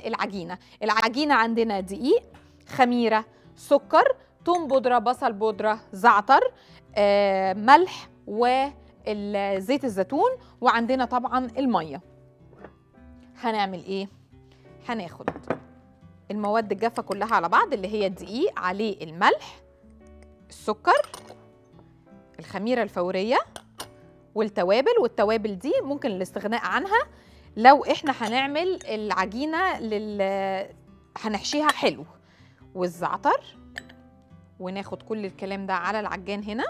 العجينه العجينه عندنا دقيق خميره سكر توم بودره بصل بودره زعتر آه، ملح وزيت الزيتون وعندنا طبعا الميه هنعمل ايه هناخد المواد الجافه كلها على بعض اللي هي الدقيق عليه الملح السكر الخميره الفوريه والتوابل والتوابل دي ممكن الاستغناء عنها لو احنا هنعمل العجينه لل هنحشيها حلو والزعتر وناخد كل الكلام ده على العجان هنا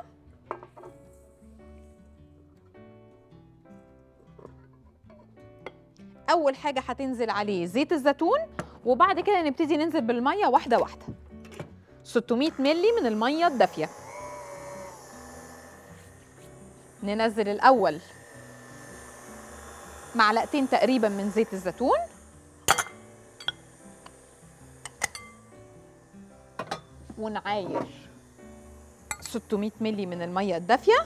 اول حاجه هتنزل عليه زيت الزيتون وبعد كده نبتدي ننزل بالميه واحده واحده 600 ملي من الميه الدافيه ننزل الاول معلقتين تقريبا من زيت الزيتون ونعاير 600 ملي من الميه الدافيه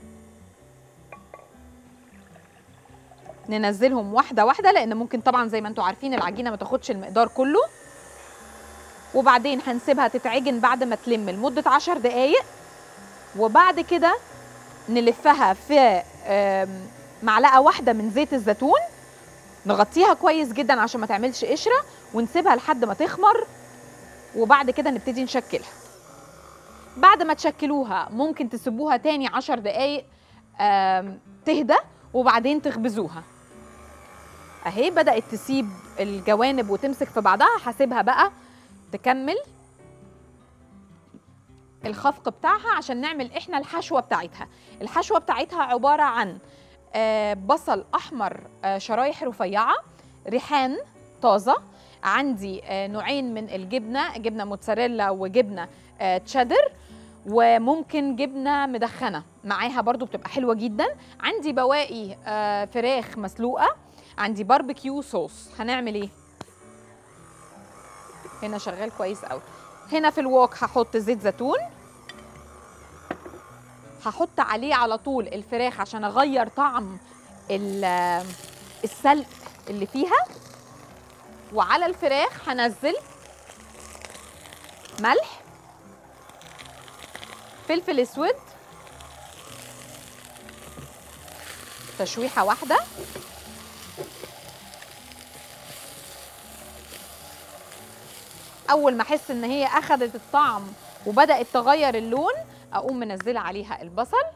ننزلهم واحده واحده لان ممكن طبعا زي ما انتم عارفين العجينه ما تاخدش المقدار كله وبعدين هنسيبها تتعجن بعد ما تلم لمده 10 دقائق وبعد كده نلفها في آم، معلقه واحده من زيت الزيتون نغطيها كويس جدا عشان ما تعملش قشره ونسيبها لحد ما تخمر وبعد كده نبتدي نشكلها بعد ما تشكلوها ممكن تسيبوها تاني عشر دقايق آم، تهدى وبعدين تخبزوها اهي بدأت تسيب الجوانب وتمسك في بعضها هسيبها بقى تكمل الخفق بتاعها عشان نعمل احنا الحشوة بتاعتها الحشوة بتاعتها عبارة عن آه، بصل أحمر آه، شرايح رفيعة ريحان طازة عندي آه، نوعين من الجبنة جبنة موتزاريلا وجبنة آه، تشيدر وممكن جبنة مدخنة معاها برضو بتبقى حلوة جدا عندي بواقي آه، فراخ مسلوقة عندي باربيكيو صوص هنعمل ايه هنا شغال كويس قوي هنا في الوok هحط زيت زيتون هحط عليه على طول الفراخ عشان اغير طعم ال- السلق اللي فيها وعلى الفراخ هنزل ملح فلفل اسود تشويحه واحده اول ما احس ان هي اخذت الطعم وبدات تغير اللون اقوم منزله عليها البصل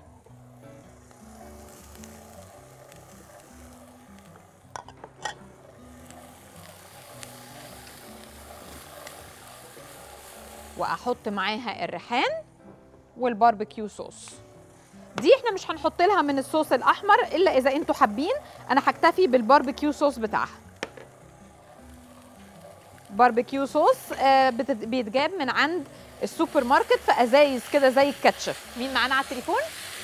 واحط معاها الريحان والباربيكيو صوص دي احنا مش هنحط لها من الصوص الاحمر الا اذا انتوا حابين انا هكتفي بالباربيكيو صوص بتاعها باربيكيو صوص آه، بتت- بيتجاب من عند السوبر ماركت في ازايز كده زي الكاتشب مين معانا على التليفون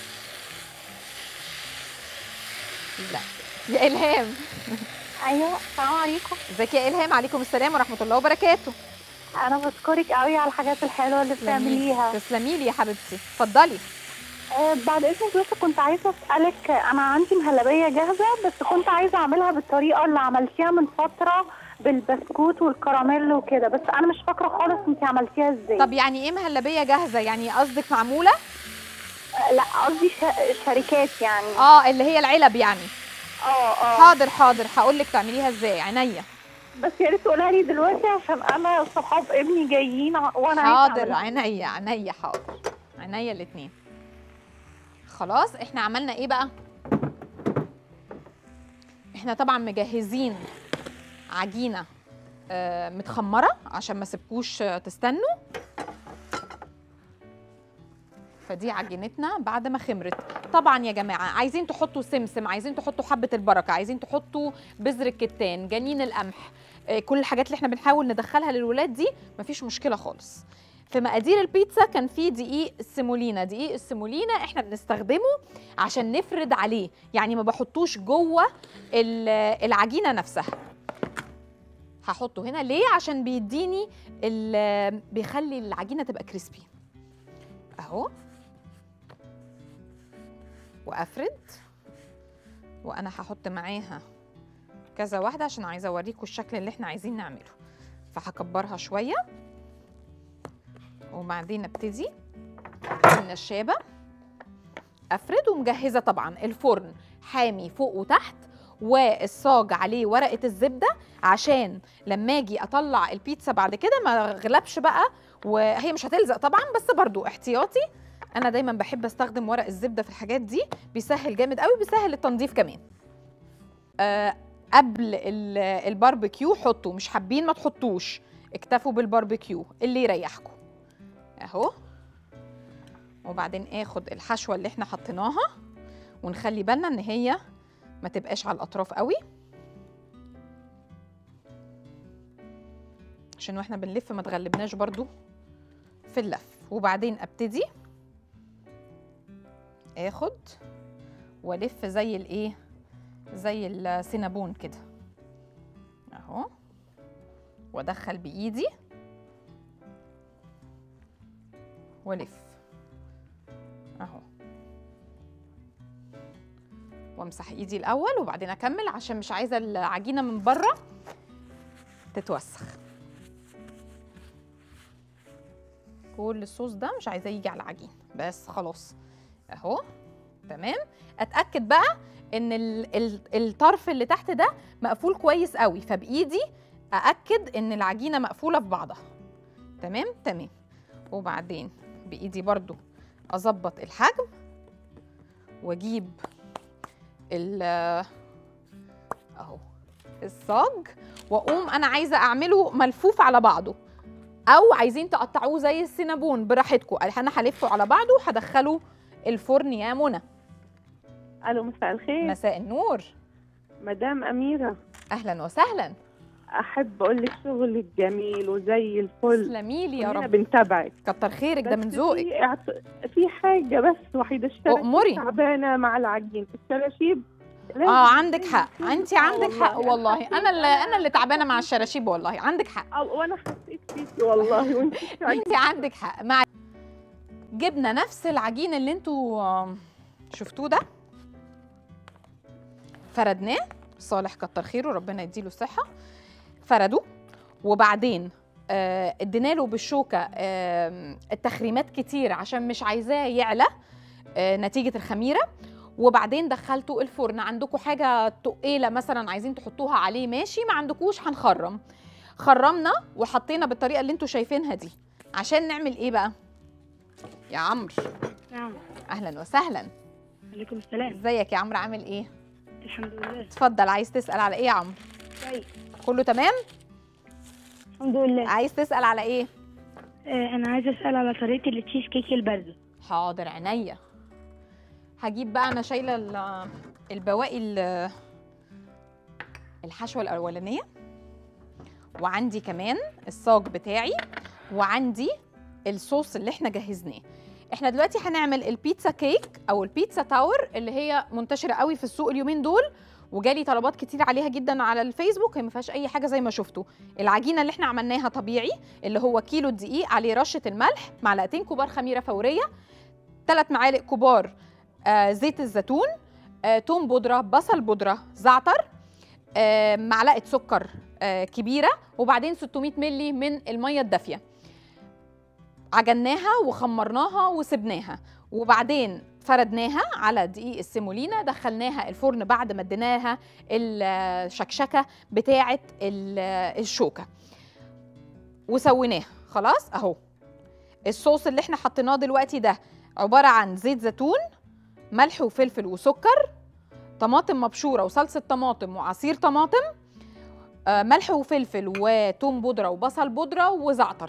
لا يا الهام ايوه السلام عليكم ازيك يا الهام عليكم السلام ورحمه الله وبركاته انا بشكرك قوي على الحاجات الحلوه اللي بتعمليها تسلمي لي يا حبيبتي اتفضلي آه بعد اذنك بس كنت عايزه اسالك آه، انا عندي مهلبيه جاهزه بس كنت عايزه اعملها بالطريقه اللي عملتيها من فتره بالبسكوت والكراميل وكده بس انا مش فاكره خالص انت عملتيها ازاي طب يعني ايه مهلبيه جاهزه يعني قصدك معموله آه، لا قصدي ش- شركات يعني اه اللي هي العلب يعني اه اه حاضر حاضر هقول لك تعمليها ازاي عينيا بس يا ريت تقولها لي دلوقتي عشان انا صحاب ابني جايين ع- وانا عايزه حاضر أعملها. عينيا عينيا حاضر عينيا الاثنين خلاص احنا عملنا ايه بقى احنا طبعا مجهزين عجينه آه، متخمره عشان ما سيبكوش آه، تستنوا فدي عجينتنا بعد ما خمرت طبعا يا جماعه عايزين تحطوا سمسم عايزين تحطوا حبه البركه عايزين تحطوا بذر الكتان جنين القمح آه، كل الحاجات اللي احنا بنحاول ندخلها للولاد دي مفيش مشكله خالص في مقادير البيتزا كان في دقيق السيمولينا دقيق السيمولينا احنا بنستخدمه عشان نفرد عليه يعني ما بحطوش جوه ال- العجينه نفسها هحطه هنا ليه عشان بيديني ال- بيخلي العجينه تبقى كريسبي اهو وافرد وانا هحط معاها كذا واحده عشان عايزه اوريكم الشكل اللي احنا عايزين نعمله فهكبرها شويه وبعدين ابتدي بالنشابه افرد ومجهزه طبعا الفرن حامي فوق وتحت والصاج عليه ورقه الزبده عشان لما اجي اطلع البيتزا بعد كده ما اغلبش بقى وهي مش هتلزق طبعا بس برضو احتياطي انا دايما بحب استخدم ورق الزبده في الحاجات دي بيسهل جامد قوي بيسهل التنظيف كمان آه قبل ال- الباربيكيو حطوا مش حابين ما تحطوش اكتفوا بالباربيكيو اللي يريحكم اهو وبعدين اخد الحشوه اللي احنا حطيناها ونخلي بالنا ان هي ما تبقاش على الاطراف قوي عشان واحنا بنلف ما تغلبناش برضو في اللف وبعدين ابتدي اخد والف زي الايه زي السينابون كده اهو وادخل بايدي والف اهو وامسح ايدي الاول وبعدين اكمل عشان مش عايزه العجينه من بره تتوسخ كل الصوص ده مش عايزاه يجي على العجين بس خلاص اهو تمام اتاكد بقى ان ال ال الطرف اللي تحت ده مقفول كويس قوي فبايدي ااكد ان العجينه مقفوله في بعضها تمام تمام وبعدين بايدي برضو اظبط الحجم واجيب ال اهو الصاج واقوم انا عايزه اعمله ملفوف على بعضه او عايزين تقطعوه زي السينابون براحتكم انا هلفه على بعضه وهدخله الفرن يا منى الو مساء الخير مساء النور مدام اميره اهلا وسهلا احب اقول لك شغلك جميل وزي الفل تسلمي لي يا كلنا رب بنتابعك كتر خيرك ده بس من ذوقك في اعت- في حاجه بس وحيده الشراشيب أؤمري. تعبانه مع العجين الشراشيب لازم اه عندك حق تكون- انت آه عندك حق والله. والله حسيت- انا اللي انا اللي تعبانه مع الشراشيب والله عندك حق أو وانا حسيت فيكي والله وانت انت عندك حق مع جبنا نفس العجين اللي انتوا آم، شفتوه ده فردناه صالح كتر خيره ربنا يديله الصحه فرده وبعدين آه، ادينا له بالشوكه آم، التخريمات كتير عشان مش عايزاه يعلى آه، نتيجه الخميره وبعدين دخلته الفرن عندكم حاجه تقيله مثلا عايزين تحطوها عليه ماشي ما عندكوش هنخرم خرمنا وحطينا بالطريقه اللي انتوا شايفينها دي عشان نعمل ايه بقى يا عمرو نعم اهلا وسهلا عليكم السلام ازيك يا عمرو عامل ايه الحمد لله اتفضل عايز تسال على ايه يا عمرو كويس كله تمام الحمد لله عايز تسال على ايه آه انا عايزه اسال على طريقه التشيز كيك البارده حاضر عينيا هجيب بقى انا شايله ال- البواقي ال- الحشوه الاولانيه وعندي كمان الصاج بتاعي وعندي الصوص اللي احنا جهزناه احنا دلوقتي هنعمل البيتزا كيك او البيتزا تاور اللي هي منتشره قوي في السوق اليومين دول وجالي طلبات كتير عليها جدا على الفيسبوك هي ما فيهاش اي حاجه زي ما شفتوا العجينه اللي احنا عملناها طبيعي اللي هو كيلو دقيق عليه رشه الملح معلقتين كبار خميره فوريه ثلاث معالق كبار آه زيت الزيتون آه توم بودره بصل بودره زعتر آه معلقه سكر آه كبيره وبعدين 600 ملي من الميه الدافيه عجناها وخمرناها وسبناها وبعدين فردناها على دقيق السيمولينا دخلناها الفرن بعد ما اديناها الشكشكه بتاعه ال- الشوكه وسويناها خلاص اهو الصوص اللي احنا حطيناه دلوقتي ده عباره عن زيت زيتون ملح وفلفل وسكر طماطم مبشوره وصلصه طماطم وعصير طماطم آه، ملح وفلفل وتوم بودره وبصل بودره وزعتر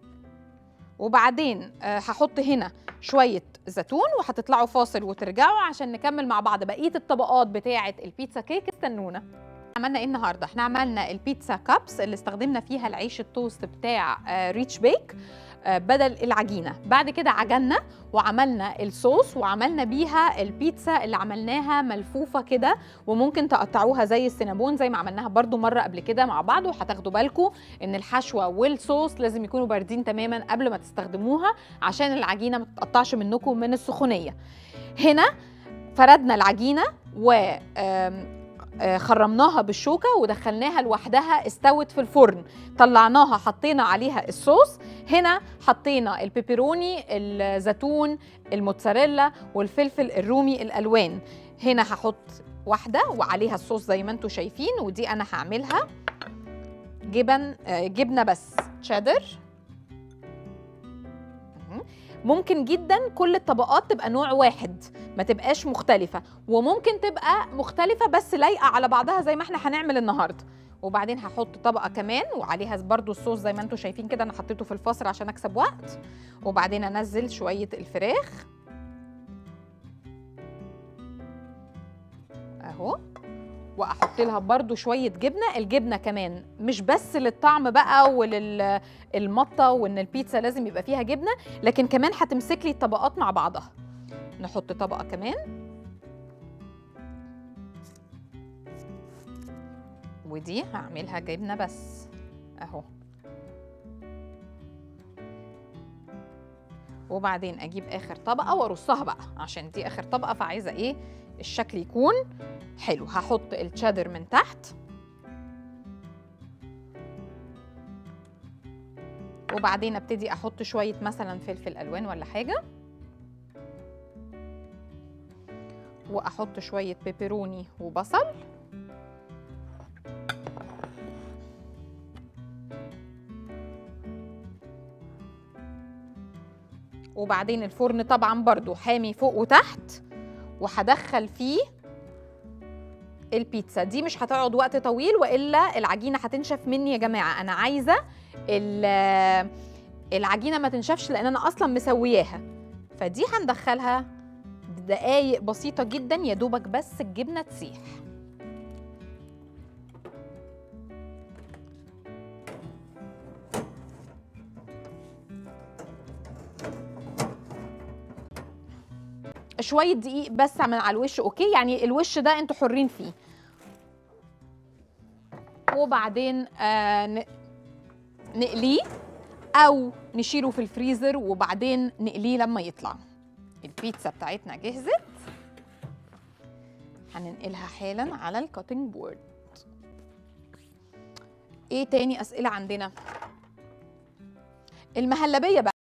وبعدين آه، هحط هنا شويه زيتون وهتطلعوا فاصل وترجعوا عشان نكمل مع بعض بقيه الطبقات بتاعه البيتزا كيك استنونا عملنا ايه النهارده احنا عملنا البيتزا كابس اللي استخدمنا فيها العيش التوست بتاع آه، ريتش بيك آه، بدل العجينه بعد كده عجنا وعملنا الصوص وعملنا بيها البيتزا اللي عملناها ملفوفه كده وممكن تقطعوها زي السينابون زي ما عملناها برضو مره قبل كده مع بعض وهتاخدوا بالكم ان الحشوه والصوص لازم يكونوا باردين تماما قبل ما تستخدموها عشان العجينه ما تتقطعش منكم من السخونيه هنا فردنا العجينه و آم، آه، خرمناها بالشوكه ودخلناها لوحدها استوت في الفرن طلعناها حطينا عليها الصوص هنا حطينا البيبروني الزيتون الموتزاريلا والفلفل الرومي الالوان هنا هحط واحده وعليها الصوص زي ما انتم شايفين ودي انا هعملها جبن آه، جبنه بس تشيدر مهم. ممكن جدا كل الطبقات تبقى نوع واحد ما تبقاش مختلفه وممكن تبقى مختلفه بس لايقه على بعضها زي ما احنا هنعمل النهارده وبعدين هحط طبقه كمان وعليها برضو الصوص زي ما انتم شايفين كده انا حطيته في الفاصل عشان اكسب وقت وبعدين انزل شويه الفراخ اهو واحط لها برضو شويه جبنه الجبنه كمان مش بس للطعم بقى وللمطه وان البيتزا لازم يبقى فيها جبنه لكن كمان هتمسك لي الطبقات مع بعضها نحط طبقه كمان ودي هعملها جبنه بس اهو وبعدين اجيب اخر طبقه وارصها بقى عشان دي اخر طبقه فعايزه ايه الشكل يكون حلو هحط التشادر من تحت وبعدين ابتدي احط شويه مثلا فلفل الوان ولا حاجه واحط شويه بيبروني وبصل وبعدين الفرن طبعا برضو حامي فوق وتحت وهدخل فيه البيتزا دي مش هتقعد وقت طويل والا العجينه هتنشف مني يا جماعه انا عايزه ال- العجينه ما تنشفش لان انا اصلا مسوياها فدي هندخلها دقايق بسيطه جدا يا دوبك بس الجبنه تسيح شويه دقيق بس من على الوش اوكي يعني الوش ده انتوا حرين فيه وبعدين آه ن- نقليه او نشيله في الفريزر وبعدين نقليه لما يطلع البيتزا بتاعتنا جهزت هننقلها حالا على الكاتنج بورد ايه تاني اسئله عندنا المهلبيه بقى